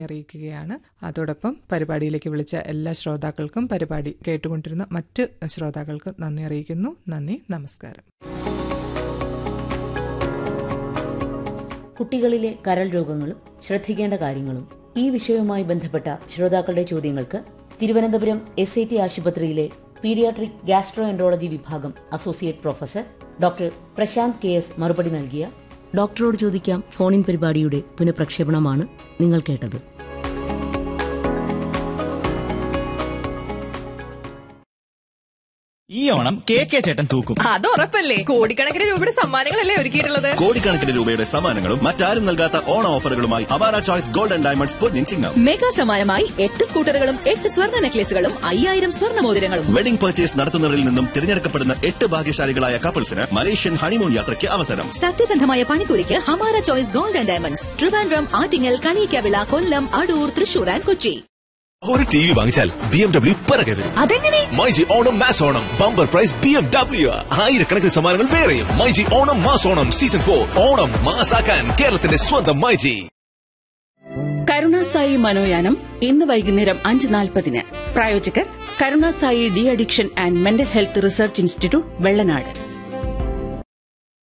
അറിയിക്കുകയാണ് അതോടൊപ്പം പരിപാടിയിലേക്ക് വിളിച്ച എല്ലാ ശ്രോതാക്കൾക്കും പരിപാടി കേട്ടുകൊണ്ടിരുന്ന മറ്റ് ശ്രോതാക്കൾക്കും നന്ദി അറിയിക്കുന്നു നന്ദി നമസ്കാരം കുട്ടികളിലെ കരൾ രോഗങ്ങളും ശ്രദ്ധിക്കേണ്ട കാര്യങ്ങളും ഈ വിഷയവുമായി ബന്ധപ്പെട്ട ശ്രോതാക്കളുടെ ചോദ്യങ്ങൾക്ക് തിരുവനന്തപുരം എസ് ഐ ടി ആശുപത്രിയിലെ പീഡിയാട്രിക് ഗാസ്ട്രോ എൻട്രോളജി വിഭാഗം associate professor doctor Prashanth K S മറുപടി നൽകിയ ഡോക്ടറോട് ചോദിക്കാം ഫോണിൻ പരിപാടിയുടെ പുനഃപ്രക്ഷേപണമാണ് നിങ്ങൾ കേട്ടത് ഈ ഓണം കെ കെ ചേട്ടൻ തൂക്കും അത് ഉറപ്പല്ലേ കോടിക്കണക്കിന് രൂപയുടെ സമ്മാനങ്ങളല്ലേ ഒരുക്കിയിട്ടുള്ളത് കോടിക്കണക്കിന് രൂപയുടെ സമ്മാനങ്ങളും മറ്റാരും നൽകാത്ത ഓണ ഓഫറുകളുമായി അവാര ചോയ്സ് ഗോൾഡൻ ഡയമണ്ട്സ് പൊന്നിൻ ചിങ്ങം മെഗാ സമ്മാനമായി എട്ട് സ്കൂട്ടറുകളും എട്ട് സ്വർണ്ണ നെക്ലേസുകളും അയ്യായിരം സ്വർണ്ണ മോതിരങ്ങളും വെഡിംഗ് പർച്ചേസ് നടത്തുന്നവരിൽ നിന്നും തിരഞ്ഞെടുക്കപ്പെടുന്ന എട്ട് ഭാഗ്യശാലികളായ കപ്പിൾസിന് മലേഷ്യൻ ഹണിമൂൺ യാത്രയ്ക്ക് അവസരം സത്യസന്ധമായ പണിക്കൂലിക്ക് Hamara choice gold and diamonds Trivandrum Attingal Kaniyikkavila Kollam Adoor Thrissur and Kochi ഒരു ടി വി വാങ്ങിച്ചാൽ ബി എം ഡബ്ല്യു പിറകെ വരും അതെങ്ങനെ myG Onam mass Onam bumper prize B M W ആയിരക്കണക്കിന് സമ്മാനങ്ങൾ വേറെയും myG Onam mass Onam season for Onam മാസാക്കാൻ കേരളത്തിന്റെ സ്വന്തം മൈജി കരുണാസായി മനോയാനം ഇന്ന് വൈകുന്നേരം അഞ്ച് നാൽപ്പതിന് പ്രായോജകർ Karunasai de addiction and mental health research institute Vellanad